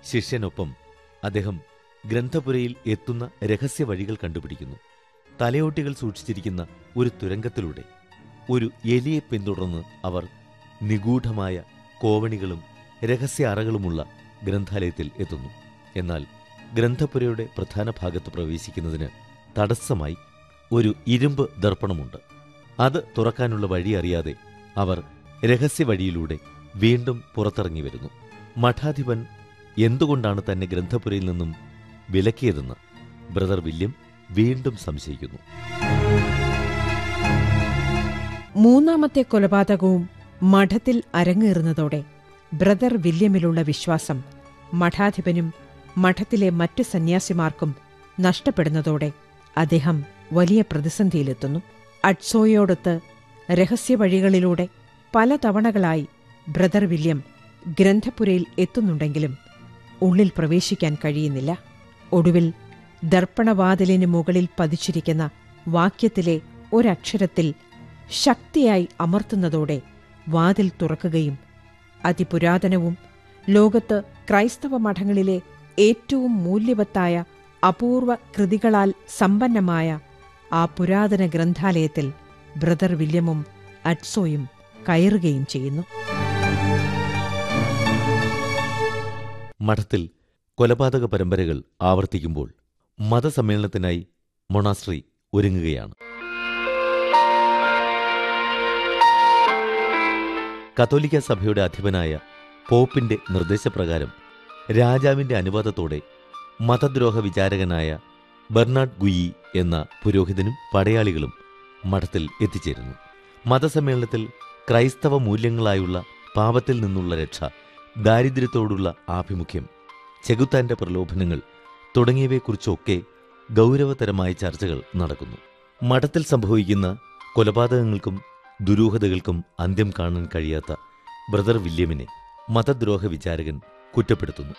ശിഷ്യനൊപ്പം അദ്ദേഹം ഗ്രന്ഥപുരയിൽ എത്തുന്ന രഹസ്യ വഴികൾ കണ്ടുപിടിക്കുന്നു തലയോട്ടികൾ സൂക്ഷിച്ചിരിക്കുന്ന ഒരു തുരങ്കത്തിലൂടെ ഒരു എലിയെ പിന്തുടർന്ന് അവർ നിഗൂഢമായ കോവണികളും രഹസ്യ അറകളുമുള്ള ഗ്രന്ഥാലയത്തിൽ എത്തുന്നു എന്നാൽ ഗ്രന്ഥപുരയുടെ പ്രധാന ഭാഗത്ത് പ്രവേശിക്കുന്നതിന് തടസ്സമായി ഒരു ഇരുമ്പ് ദർപ്പണമുണ്ട് അത് തുറക്കാനുള്ള വഴി അറിയാതെ അവർ രഹസ്യ വഴിയിലൂടെ വീണ്ടും പുറത്തിറങ്ങി വരുന്നു മഠാധിപൻ എന്തുകൊണ്ടാണ് തന്നെ ഗ്രന്ഥപുരയിൽ നിന്നും വിലക്കിയതെന്ന് ബ്രദർ വില്യം വീണ്ടും സംശയിക്കുന്നു മൂന്നാമത്തെ കൊലപാതകവും മഠത്തിൽ അരങ്ങേറുന്നതോടെ ബ്രദർ വില്യമിലുള്ള വിശ്വാസം മഠാധിപനും മഠത്തിലെ മറ്റു സന്യാസിമാർക്കും നഷ്ടപ്പെടുന്നതോടെ അദ്ദേഹം വലിയ പ്രതിസന്ധിയിലെത്തുന്നു അഡ്സോയോടൊത്ത് രഹസ്യവഴികളിലൂടെ പല തവണകളായി ബ്രദർ വില്യം ഗ്രന്ഥപുരയിൽ എത്തുന്നുണ്ടെങ്കിലും ഉള്ളിൽ പ്രവേശിക്കാൻ കഴിയുന്നില്ല ഒടുവിൽ ദർപ്പണവാതിലിന് മുകളിൽ പതിച്ചിരിക്കുന്ന വാക്യത്തിലെ ഒരക്ഷരത്തിൽ ശക്തിയായി അമർത്തുന്നതോടെ വാതിൽ തുറക്കുകയും അതിപുരാതനവും ലോകത്ത് ക്രൈസ്തവ മഠങ്ങളിലെ ഏറ്റവും മൂല്യവത്തായ അപൂർവ കൃതികളാൽ സമ്പന്നമായ ആ പുരാതന ഗ്രന്ഥാലയത്തിൽ ബ്രദർ വില്യമും അഡ്സോയും കയറുകയും ചെയ്യുന്നു മഠത്തിൽ കൊലപാതക പരമ്പരകൾ ആവർത്തിക്കുമ്പോൾ മതസമ്മേളനത്തിനായി മൊണാസ്ട്രി ഒരുങ്ങുകയാണ് കത്തോലിക്ക സഭയുടെ അധിപനായ പോപ്പിന്റെ നിർദ്ദേശപ്രകാരം രാജാവിന്റെ അനുവാദത്തോടെ മതദ്രോഹ വിചാരകനായ ബെർണാഡ് ഗുയി എന്ന പുരോഹിതനും പടയാളികളും മഠത്തിൽ എത്തിച്ചേരുന്നു മതസമ്മേളനത്തിൽ ക്രൈസ്തവ മൂല്യങ്ങളായുള്ള പാപത്തിൽ നിന്നുള്ള രക്ഷ ദാരിദ്ര്യത്തോടുള്ള ആഭിമുഖ്യം ചെകുത്താന്റെ പ്രലോഭനങ്ങൾ തുടങ്ങിയവയെക്കുറിച്ചൊക്കെ ഗൗരവതരമായ ചർച്ചകൾ നടക്കുന്നു മഠത്തിൽ സംഭവിക്കുന്ന കൊലപാതകങ്ങൾക്കും ദുരൂഹതകൾക്കും അന്ത്യം കാണാൻ കഴിയാത്ത ബ്രദർ വില്യമിനെ മതദ്രോഹ വിചാരകൻ കുറ്റപ്പെടുത്തുന്നു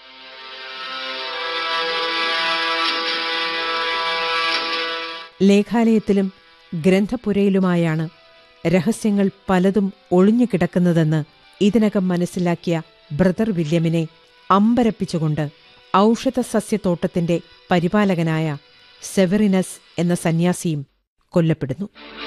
ലേഖാലയത്തിലും ഗ്രന്ഥപുരയിലുമായാണ് രഹസ്യങ്ങൾ പലതും ഒളിഞ്ഞുകിടക്കുന്നതെന്ന് ഇതിനകം മനസ്സിലാക്കിയ ബ്രദർ വില്യമിനെ അമ്പരപ്പിച്ചുകൊണ്ട് ഔഷധ സസ്യത്തോട്ടത്തിന്റെ പരിപാലകനായ സെവറിനസ് എന്ന സന്യാസിയും കൊല്ലപ്പെടുന്നു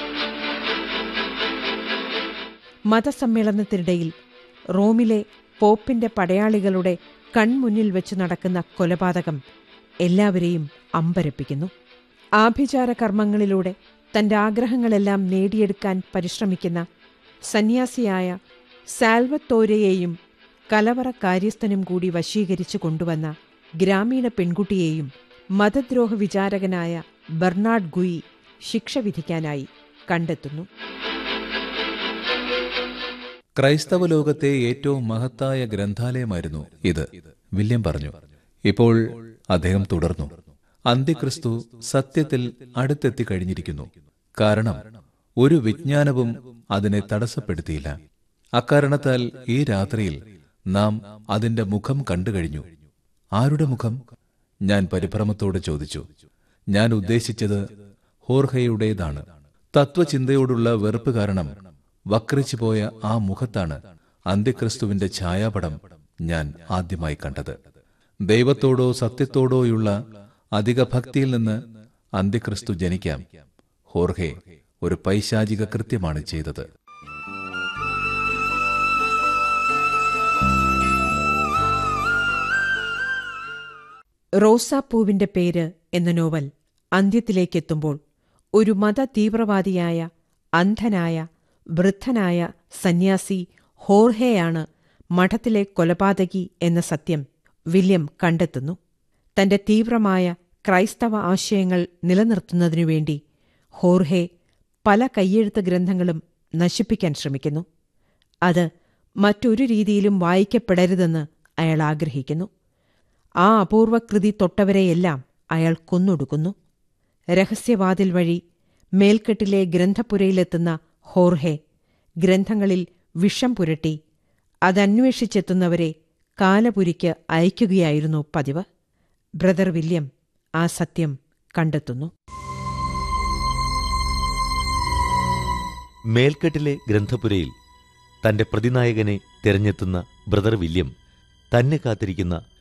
മതസമ്മേളനത്തിനിടയിൽ റോമിലെ പോപ്പിന്റെ പടയാളികളുടെ കൺമുന്നിൽ വെച്ച് നടക്കുന്ന കൊലപാതകം എല്ലാവരെയും അമ്പരപ്പിക്കുന്നു ആഭിചാര കർമ്മങ്ങളിലൂടെ തന്റെ ആഗ്രഹങ്ങളെല്ലാം നേടിയെടുക്കാൻ പരിശ്രമിക്കുന്ന സന്യാസിയായ സാൽവത്തോരയെയും കലവറ കാര്യസ്ഥനും കൂടി വശീകരിച്ചു കൊണ്ടുവന്ന ഗ്രാമീണ പെൺകുട്ടിയെയും മതദ്രോഹ വിചാരകനായ ബെർണാഡ് ഗുയി ശിക്ഷ വിധിക്കാനായി കണ്ടെത്തുന്നു ക്രൈസ്തവ ലോകത്തെ ഏറ്റവും മഹത്തായ ഗ്രന്ഥാലയമായിരുന്നു ഇത് വില്യം പറഞ്ഞു ഇപ്പോൾ അദ്ദേഹം തുടർന്നു അന്ത്യക്രിസ്തു സത്യത്തിൽ അടുത്തെത്തി കഴിഞ്ഞിരിക്കുന്നു കാരണം ഒരു വിജ്ഞാനവും അതിനെ തടസ്സപ്പെടുത്തിയില്ല അക്കാരണത്താൽ ഈ രാത്രിയിൽ നാം അതിന്റെ മുഖം കണ്ടുകഴിഞ്ഞു ആരുടെ മുഖം ഞാൻ പരിഭ്രമത്തോടെ ചോദിച്ചു ഞാൻ ഉദ്ദേശിച്ചത് ഹോർഹയുടേതാണ് തത്വചിന്തയോടുള്ള വെറുപ്പ് കാരണം വക്രിച്ചു പോയ ആ മുഖത്താണ് അന്ത്യക്രിസ്തുവിന്റെ ഛായാപടം ഞാൻ ആദ്യമായി കണ്ടത് ദൈവത്തോടോ സത്യത്തോടോയുള്ള അധിക ഭക്തിയിൽ നിന്ന് അന്ത്യക്രിസ്തു ജനിക്കാം ഹോർഹെ ഒരു പൈശാചിക കൃത്യമാണ് ചെയ്തത് റോസാപ്പൂവിന്റെ പേര് എന്ന നോവൽ അന്ത്യത്തിലേക്കെത്തുമ്പോൾ ഒരു മത തീവ്രവാദിയായ അന്ധനായ വൃദ്ധനായ സന്യാസി ഹോർഹെയാണ് മഠത്തിലെ കൊലപാതകി എന്ന സത്യം വില്യം കണ്ടെത്തുന്നു തന്റെ തീവ്രമായ ക്രൈസ്തവ ആശയങ്ങൾ നിലനിർത്തുന്നതിനുവേണ്ടി ഹോർഹെ പല കയ്യെഴുത്ത് ഗ്രന്ഥങ്ങളും നശിപ്പിക്കാൻ ശ്രമിക്കുന്നു അത് മറ്റൊരു രീതിയിലും വായിക്കപ്പെടരുതെന്ന് അയാൾ ആഗ്രഹിക്കുന്നു ആ അപൂർവ കൃതി തൊട്ടവരെയെല്ലാം അയാൾ കൊന്നൊടുക്കുന്നു രഹസ്യവാതിൽ വഴി മേൽക്കെട്ടിലെ ഗ്രന്ഥപുരയിലെത്തുന്ന ഹോർഹെ ഗ്രന്ഥങ്ങളിൽ വിഷം പുരട്ടി അതന്വേഷിച്ചെത്തുന്നവരെ കാലപുരിക്ക് അയക്കുകയായിരുന്നു പതിവ് ബ്രദർ വില്യം ആ സത്യം കണ്ടെത്തുന്നു മേൽക്കെട്ടിലെ ഗ്രന്ഥപുരയിൽ തന്റെ പ്രതിനായകനെ തിരഞ്ഞെത്തുന്ന ബ്രദർ വില്യം തന്നെ കാത്തിരിക്കുന്ന